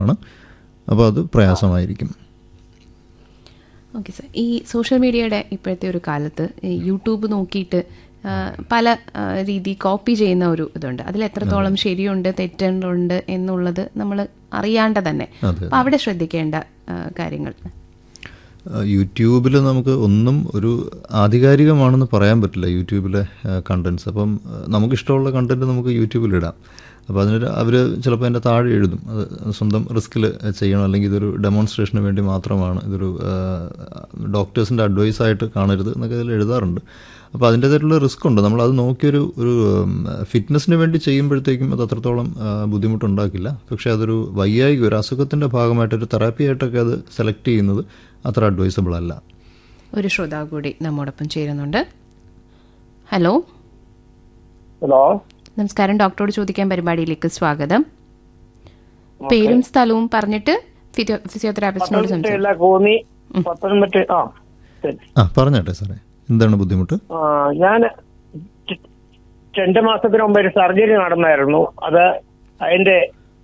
ആണ് അപ്പോൾ അത് പ്രയാസമായിരിക്കും ഓക്കെ സാർ ഈ സോഷ്യൽ മീഡിയയുടെ ഇപ്പോഴത്തെ ഒരു കാലത്ത് ഈ യൂട്യൂബ് നോക്കിയിട്ട് ആ, പല ആ, രീതി കോപ്പി ചെയ്യുന്ന ഒരു ഇതുണ്ട് അതിൽ എത്രത്തോളം ശരിയുണ്ട് തെറ്റുണ്ട് എന്നുള്ളത് നമ്മൾ അറിയാണ്ട് തന്നെ അതെ. അപ്പം അവിടെ ശ്രദ്ധിക്കേണ്ട ആ, കാര്യങ്ങൾ യൂട്യൂബിൽ നമുക്ക് ഒന്നും ഒരു ആധികാരികമാണെന്ന് പറയാൻ പറ്റില്ല യൂട്യൂബിലെ കണ്ടൻസ് അപ്പം ആ, നമുക്കിഷ്ടമുള്ള കണ്ടൻറ്റ് നമുക്ക് യൂട്യൂബിലിടാം അപ്പോൾ അതിനൊരു അവർ ചിലപ്പോൾ അതിൻ്റെ താഴെ എഴുതും അത് സ്വന്തം റിസ്കിൽ ചെയ്യണം അല്ലെങ്കിൽ ഇതൊരു ഡെമോൺസ്ട്രേഷന് വേണ്ടി മാത്രമാണ് ഇതൊരു ഡോക്ടേഴ്സിൻ്റെ അഡ്വൈസായിട്ട് കാണരുത് എന്നൊക്കെ അതിൽ എഴുതാറുണ്ട് അപ്പോൾ അതിൻ്റേതായിട്ടുള്ള റിസ്ക് ഉണ്ട് നമ്മൾ അത് നോക്കിയൊരു ഒരു ഫിറ്റ്നസ്സിന് വേണ്ടി ചെയ്യുമ്പോഴത്തേക്കും അത് അത്രത്തോളം ആ, ബുദ്ധിമുട്ടുണ്ടാക്കില്ല പക്ഷേ അതൊരു വയ്യായിക ഒരു അസുഖത്തിൻ്റെ ഭാഗമായിട്ടൊരു തെറാപ്പി ആയിട്ടൊക്കെ അത് സെലക്ട് ചെയ്യുന്നത് അത്ര അഡ്വൈസബിൾ അല്ല ഒരു ശ്രോതാവ് കൂടി നമ്മോടൊപ്പം ചേരുന്നുണ്ട് ഹലോ ഹലോ നമസ്കാരം ഡോക്ടറോട് ചോദിക്കാൻ പരിപാടിയിലേക്ക് സ്വാഗതം പേരും സ്ഥലവും പറഞ്ഞിട്ട് ഫിസിയോ ഫിസിയോതെറാപ്പിസ്റ്റിനോട് സംസാരിക്കും ഇല്ല കോന്നി പത്തനംതിട്ട ആ ശരി ആ പറഞ്ഞോട്ടെ സാറേ എന്താണ് ബുദ്ധിമുട്ട് ആ, ഞാൻ ര- രണ്ട് മാസത്തിന് മുമ്പ് ഒരു സർജറി നടന്നായിരുന്നു അത് അതിന്റെ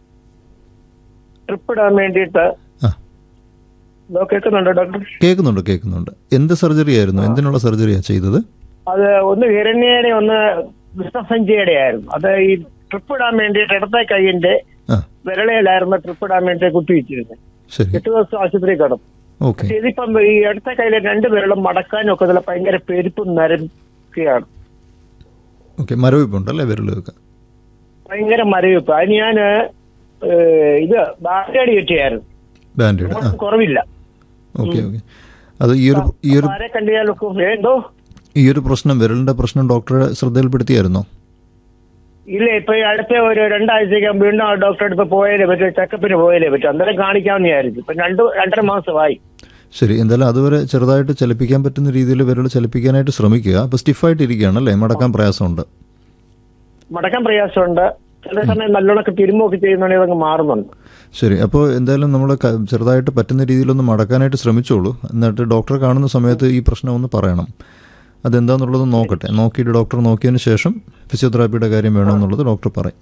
ട്രിപ്പ് ഇടാൻ വേണ്ടിയിട്ട് ആ ഇതോ കേൾക്കുന്നുണ്ടോ ഡോക്ടർ കേൾക്കുന്നുണ്ട് കേൾക്കുന്നുണ്ട് എന്ത് സർജറി ആയിരുന്നു എന്തിനുള്ള സർജറിയാണ് ചെയ്തത് അത് ഒന്ന് ഹിരണ്യയുടെ ഒന്ന് വിഷ്ണസഞ്ചിയുടെ ആയിരുന്നു അത് ഈ ട്രിപ്പ് ഇടാൻ വേണ്ടിയിട്ട് ഇടത്തെ കൈയിന്റെ ആ വിരളയിലായിരുന്നു ട്രിപ്പ് ഇടാൻ വേണ്ടി കുത്തിവെച്ചിരുന്നത് ശരി എട്ട് ദിവസം ആശുപത്രി കിടന്നു ഓക്കെ പക്ഷെ ഇതിപ്പം ഈ ഇടത്തെ കയ്യിലെ രണ്ട് വിരളും മടക്കാനും ഒക്കെ ഇതിൽ ഭയങ്കര പെരുപ്പും നരക്കുകയാണ് ഓക്കെ മരവിപ്പുണ്ടല്ലേ വിരലൊക്കെ ഭയങ്കര മരവിപ്പ് അതിന് ഞാൻ ഇത് ബാറ്റടി കിട്ടിയായിരുന്നു ബാൻഡേഡ് ആ കുറവില്ല ഓക്കെ ഓക്കെ അത് ഈ ഒരു ഈ ഒരു ആരെ കണ്ടിയാലൊക്കെ എന്തോ ഈ ഒരു പ്രശ്നം വിരലിന്റെ പ്രശ്നം ഡോക്ടറെ ശ്രദ്ധയിൽപ്പെടുത്തിയായിരുന്നോ ഇല്ല ഇപ്പൊ ഈ അടുത്ത ഒരു രണ്ടാഴ്ചയ്ക്ക് വീണ്ടും ആ ഡോക്ടറെ അടുത്ത് പോയാലേ പറ്റും ചെക്കപ്പിന് പോയാലേ പറ്റും അന്നേരം കാണിക്കാമെന്ന് വിചാരിച്ചു ഇപ്പൊ രണ്ട് രണ്ടര മാസമായി ശരി എന്തായാലും അതുവരെ ചെറുതായിട്ട് ചലിപ്പിക്കാൻ പറ്റുന്ന രീതിയിൽ വിരൽ ചലിപ്പിക്കാനായിട്ട് ശ്രമിക്കുക അപ്പോൾ സ്റ്റിഫായിട്ട് ഇരിക്കുകയാണ് അല്ലേ മടക്കാൻ പ്രയാസമുണ്ട് മടക്കാൻ പ്രയാസമുണ്ട് ചില സമയം നല്ലോണമൊക്കെ തിരുമ്പൊക്കെ ചെയ്യുന്നുണ്ടെങ്കിൽ അതങ്ങ് മാറുന്നുണ്ട് ശരി അപ്പോൾ എന്തായാലും നമ്മൾ ചെറുതായിട്ട് പറ്റുന്ന രീതിയിലൊന്ന് മടക്കാനായിട്ട് ശ്രമിച്ചോളൂ എന്നിട്ട് ഡോക്ടറെ കാണുന്ന സമയത്ത് ഈ പ്രശ്നം ഒന്ന് പറയണം അതെന്താന്നുള്ളത് നോക്കട്ടെ നോക്കിയിട്ട് ഡോക്ടർ നോക്കിയതിന് ശേഷം ഫിസിയോതെറാപ്പിയുടെ കാര്യം വേണമെന്നുള്ളത് ഡോക്ടർ പറയും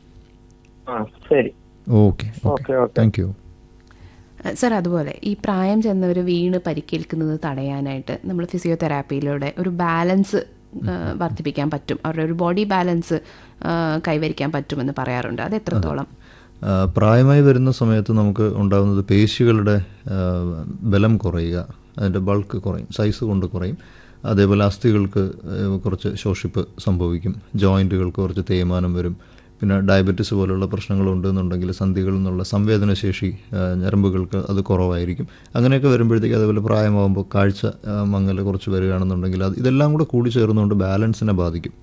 ആ ശരി okay okay okay okay thank you sir അതുപോലെ ഈ പ്രായം ചെന്നവർ വീണ് പരിക്കേൽക്കുന്നത് തടയാനായിട്ട് നമ്മൾ ഫിസിയോതെറാപ്പിയിലൂടെ ഒരു ബാലൻസ് ആ, വർദ്ധിപ്പിക്കാൻ പറ്റും അവരുടെ ഒരു ബോഡി ബാലൻസ് ആ, കൈവരിക്കാൻ പറ്റുമെന്ന് പറയാറുണ്ട് അത് എത്രത്തോളം ആ, പ്രായമായി വരുന്ന സമയത്ത് നമുക്ക് ഉണ്ടാകുന്നത് പേശികളുടെ ആ, ബലം കുറയുക അതിൻ്റെ ബൾക്ക് കുറയും സൈസ് കൊണ്ട് കുറയും അതേപോലെ അസ്ഥികൾക്ക് ആ, കുറച്ച് ശോഷിപ്പ് സംഭവിക്കും ജോയിൻറ്റുകൾക്ക് കുറച്ച് തേയ്മാനം വരും പിന്നെ ഡയബറ്റിസ് പോലുള്ള പ്രശ്നങ്ങളുണ്ടെന്നുണ്ടെങ്കിൽ സന്ധികളിൽ നിന്നുള്ള സംവേദനശേഷി ആ, ഞരമ്പുകൾക്ക് അത് കുറവായിരിക്കും അങ്ങനെയൊക്കെ വരുമ്പോഴത്തേക്ക് അതേപോലെ പ്രായമാകുമ്പോൾ കാഴ്ച ആ, മങ്ങൽ കുറച്ച് വരികയാണെന്നുണ്ടെങ്കിൽ അത് ഇതെല്ലാം കൂടെ കൂടി ചേർന്നുകൊണ്ട് ബാലൻസിനെ ബാധിക്കും